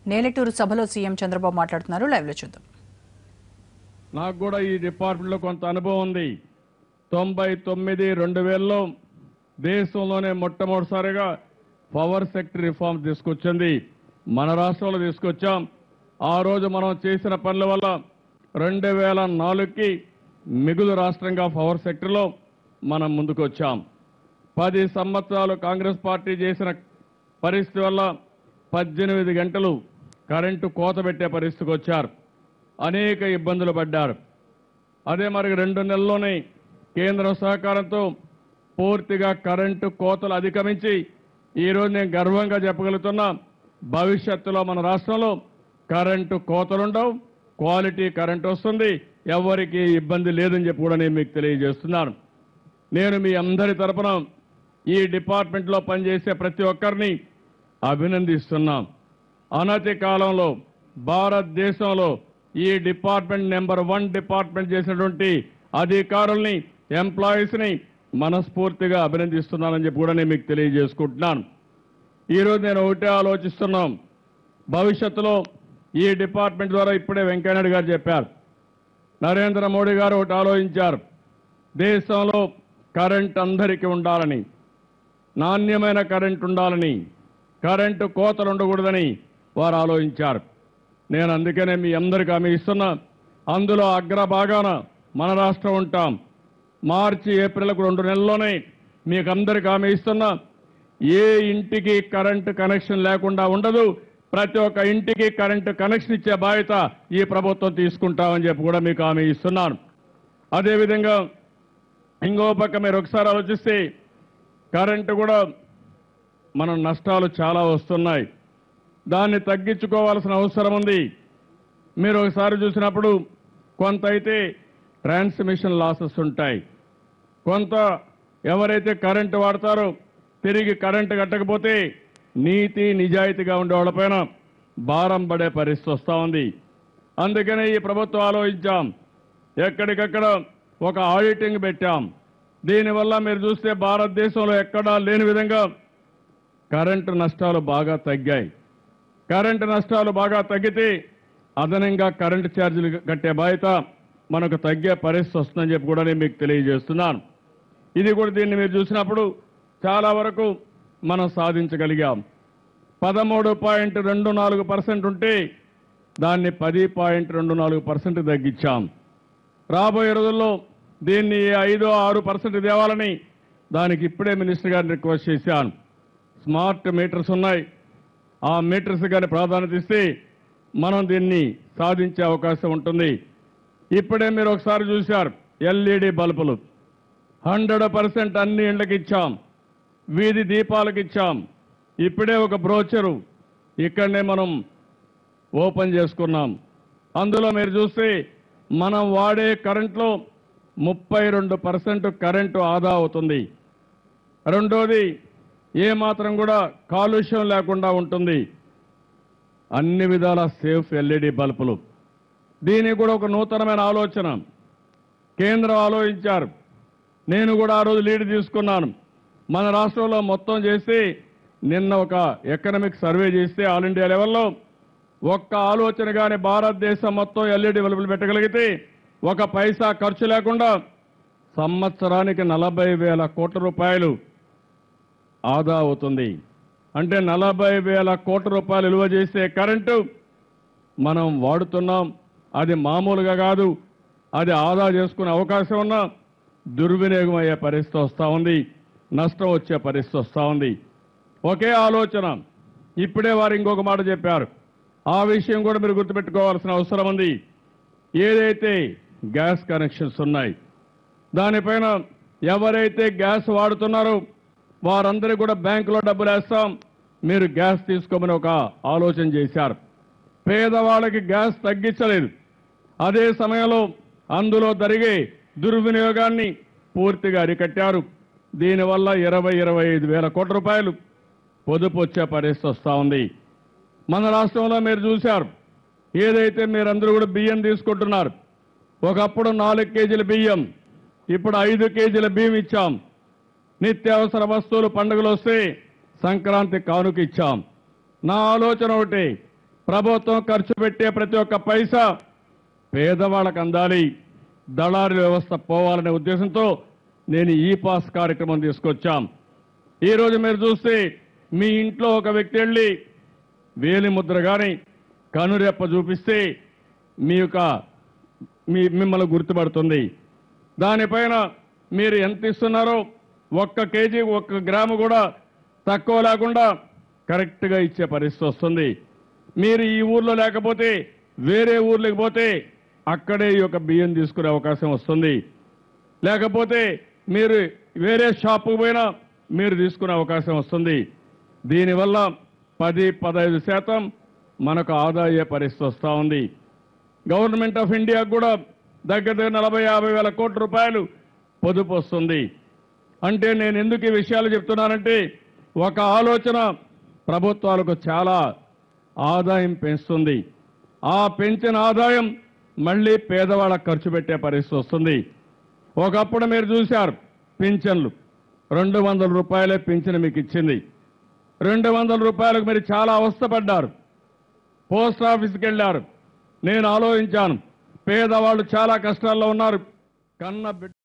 నేలటూరు సభలో సీఎం చంద్రబాబు మాట్లాడుతున్నారు లైవ్ లో చూద్దాం నాకు కూడా ఈ డిపార్ట్మెంట్లో కొంత అనుభవం ఉంది తొంభై తొమ్మిది రెండు వేలలో దేశంలోనే మొట్టమొదటిసారిగా పవర్ సెక్టర్ రిఫార్మ్ తీసుకొచ్చింది మన రాష్ట్రంలో తీసుకొచ్చాం ఆ రోజు మనం చేసిన పనుల వల్ల రెండు వేల నాలుగుకి మిగులు రాష్ట్రంగా పవర్ సెక్టర్లో మనం ముందుకు వచ్చాం పది సంవత్సరాలు కాంగ్రెస్ పార్టీ చేసిన పరిస్థితి వల్ల పద్దెనిమిది గంటలు కరెంటు కోత పెట్టే పరిస్థితికి వచ్చారు అనేక ఇబ్బందులు పడ్డారు అదే మరి రెండు నెలల్లోనే కేంద్ర సహకారంతో పూర్తిగా కరెంటు కోతలు అధిగమించి ఈరోజు నేను గర్వంగా చెప్పగలుగుతున్నా భవిష్యత్తులో మన రాష్ట్రంలో కరెంటు కోతలుండవు క్వాలిటీ కరెంట్ వస్తుంది ఎవరికి ఇబ్బంది లేదని చెప్పి కూడా నేను మీకు తెలియజేస్తున్నాను నేను మీ అందరి తరపున ఈ డిపార్ట్మెంట్లో పనిచేసే ప్రతి ఒక్కరిని అభినందిస్తున్నాం అనతి కాలంలో భారతదేశంలో ఈ డిపార్ట్మెంట్ నెంబర్ వన్ డిపార్ట్మెంట్ చేసినటువంటి అధికారుల్ని ఎంప్లాయీస్ ని మనస్ఫూర్తిగా అభినందిస్తున్నానని చెప్పి కూడా నేను మీకు తెలియజేసుకుంటున్నాను ఈరోజు నేను ఒకటే ఆలోచిస్తున్నాం భవిష్యత్తులో ఈ డిపార్ట్మెంట్ ద్వారా ఇప్పుడే వెంకయ్యనాయుడు గారు చెప్పారు నరేంద్ర మోడీ గారు ఒకటి ఆలోచించారు దేశంలో కరెంట్ అందరికీ ఉండాలని నాణ్యమైన కరెంట్ ఉండాలని కరెంటు కోతలు ఉండకూడదని వారు ఆలోచించారు నేను అందుకనే మీ అందరికీ హామీ ఇస్తున్నా అందులో అగ్రభాగాన మన రాష్ట్రం ఉంటాం మార్చి ఏప్రిల్కు రెండు నెలల్లోనే మీకు అందరికీ హామీ ఇస్తున్నా ఏ ఇంటికి కరెంటు కనెక్షన్ లేకుండా ఉండదు ప్రతి ఒక్క ఇంటికి కరెంటు కనెక్షన్ ఇచ్చే బాధ్యత ఈ ప్రభుత్వం తీసుకుంటామని చెప్పి కూడా మీకు హామీ ఇస్తున్నాను అదేవిధంగా ఇంకో పక్క మీరు ఒకసారి ఆలోచిస్తే కరెంటు కూడా మన నష్టాలు చాలా వస్తున్నాయి దాన్ని తగ్గించుకోవాల్సిన అవసరం ఉంది మీరు ఒకసారి చూసినప్పుడు కొంత అయితే ట్రాన్స్మిషన్ లాసెస్ ఉంటాయి కొంత ఎవరైతే కరెంటు వాడతారో తిరిగి కరెంటు కట్టకపోతే నీతి నిజాయితీగా ఉండే వాళ్ళపైన భారం పడే పరిస్థితి వస్తూ ఉంది అందుకనే ఈ ప్రభుత్వం ఆలోచించాం ఎక్కడికక్కడ ఒక ఆడిటింగ్ పెట్టాం దీనివల్ల మీరు చూస్తే భారతదేశంలో ఎక్కడా లేని విధంగా కరెంటు నష్టాలు బాగా తగ్గాయి కరెంటు నష్టాలు బాగా తగ్గితే అదనంగా కరెంటు ఛార్జీలు కట్టే బాధ్యత మనకు తగ్గే పరిస్థితి వస్తుందని చెప్పి కూడా నేను మీకు తెలియజేస్తున్నాను ఇది కూడా దీన్ని మీరు చూసినప్పుడు చాలా వరకు మనం సాధించగలిగాం పదమూడు పాయింట్ రెండు నాలుగు పర్సెంట్ ఉంటే దాన్ని పది పాయింట్ రెండు నాలుగు పర్సెంట్ తగ్గించాం రాబోయే రోజుల్లో దీన్ని ఐదు ఆరు పర్సెంట్ తేవాలని దానికి ఇప్పుడే మినిస్టర్ గారిని రిక్వెస్ట్ చేశాను స్మార్ట్ మీటర్స్ ఉన్నాయి ఆ మీటర్స్ కానీ ప్రాధాన్యత ఇస్తే మనం దీన్ని సాధించే అవకాశం ఉంటుంది ఇప్పుడే మీరు ఒకసారి చూశారు ఎల్ఈడి బల్బులు హండ్రెడ్ పర్సెంట్ అన్ని ఇళ్ళకి ఇచ్చాం వీధి దీపాలకు ఇచ్చాం ఇప్పుడే ఒక బ్రోచరు ఇక్కడనే మనం ఓపెన్ చేసుకున్నాం అందులో మీరు చూస్తే మనం వాడే కరెంట్లో ముప్పై రెండు పర్సెంట్ కరెంటు ఆదా అవుతుంది రెండోది ఏ మాత్రం కూడా కాలుష్యం లేకుండా ఉంటుంది అన్ని విధాల సేఫ్ ఎల్ఈడి బల్బులు దీనికి కూడా ఒక నూతనమైన ఆలోచన కేంద్రం ఆలోచించారు నేను కూడా ఆ రోజు లీడ్ తీసుకున్నాను మన రాష్ట్రంలో మొత్తం చేసి నిన్న ఒక ఎకనామిక్ సర్వే చేస్తే ఆల్ ఇండియా లెవెల్లో ఒక్క ఆలోచన కానీ భారతదేశం మొత్తం ఎల్ఈడి బల్బులు పెట్టగలిగితే ఒక పైసా ఖర్చు లేకుండా సంవత్సరానికి నలభై వేల కోట్ల రూపాయలు ఆదా అవుతుంది అంటే నలభై వేల కోట్ల రూపాయలు విలువ చేసే కరెంటు మనం వాడుతున్నాం అది మామూలుగా కాదు అది ఆదా చేసుకునే అవకాశం ఉన్నా దుర్వినియోగం అయ్యే పరిస్థితి వస్తూ ఉంది నష్టం వచ్చే పరిస్థితి వస్తూ ఉంది ఒకే ఆలోచన ఇప్పుడే వారు ఇంకొక మాట చెప్పారు ఆ విషయం కూడా మీరు గుర్తుపెట్టుకోవాల్సిన అవసరం ఉంది ఏదైతే గ్యాస్ కనెక్షన్స్ ఉన్నాయి దానిపైన ఎవరైతే గ్యాస్ వాడుతున్నారో వారందరికీ కూడా బ్యాంకులో డబ్బులు వేస్తాం మీరు గ్యాస్ తీసుకోమని ఒక ఆలోచన చేశారు పేదవాళ్ళకి గ్యాస్ తగ్గించలేదు అదే సమయంలో అందులో జరిగే దుర్వినియోగాన్ని పూర్తిగా అరికట్టారు దీనివల్ల ఇరవై ఇరవై ఐదు వేల కోట్ల రూపాయలు పొదుపు వచ్చే పరిస్థితి వస్తూ ఉంది మన రాష్ట్రంలో మీరు చూశారు ఏదైతే మీరందరూ కూడా బియ్యం తీసుకుంటున్నారు ఒకప్పుడు నాలుగు కేజీల బియ్యం ఇప్పుడు ఐదు కేజీల బియ్యం ఇచ్చాం నిత్యావసర వస్తువులు పండుగలు వస్తే సంక్రాంతి కానుక ఇచ్చాం నా ఆలోచన ఒకటి ప్రభుత్వం ఖర్చు పెట్టే ప్రతి ఒక్క పైసా పేదవాళ్ళకు అందాలి దళారీ వ్యవస్థ పోవాలనే ఉద్దేశంతో నేను ఈ పాస్ కార్యక్రమం తీసుకొచ్చాం ఈ రోజు మీరు చూస్తే మీ ఇంట్లో ఒక వ్యక్తి వెళ్ళి వేలి ముద్ర కానీ కనురెప్ప చూపిస్తే మీ యొక్క మీ మిమ్మల్ని గుర్తుపడుతుంది దానిపైన మీరు ఎంత ఇస్తున్నారో ఒక్క కేజీ ఒక్క గ్రాము కూడా తక్కువ లేకుండా కరెక్ట్గా ఇచ్చే పరిస్థితి వస్తుంది మీరు ఈ ఊర్లో లేకపోతే వేరే ఊర్లోకి పోతే అక్కడే ఈ యొక్క బియ్యం తీసుకునే అవకాశం వస్తుంది లేకపోతే మీరు వేరే షాపుకు పోయినా మీరు తీసుకునే అవకాశం వస్తుంది దీనివల్ల పది పదహైదు శాతం మనకు ఆదా అయ్యే పరిస్థితి వస్తూ ఉంది గవర్నమెంట్ ఆఫ్ ఇండియా కూడా దగ్గర దగ్గర నలభై యాభై వేల కోట్ల రూపాయలు పొదుపు వస్తుంది అంటే నేను ఎందుకు ఈ విషయాలు చెప్తున్నానంటే ఒక ఆలోచన ప్రభుత్వాలకు చాలా ఆదాయం పెంచుతుంది ఆ పెంచిన ఆదాయం మళ్ళీ పేదవాళ్ళకు ఖర్చు పెట్టే పరిస్థితి వస్తుంది ఒకప్పుడు మీరు చూశారు పింఛన్లు రెండు వందల రూపాయలే పింఛన్ మీకు ఇచ్చింది రెండు వందల రూపాయలకు మీరు చాలా అవస్థపడ్డారు పోస్ట్ ఆఫీస్కి వెళ్ళారు నేను ఆలోచించాను పేదవాళ్ళు చాలా కష్టాల్లో ఉన్నారు కన్న బిడ్డ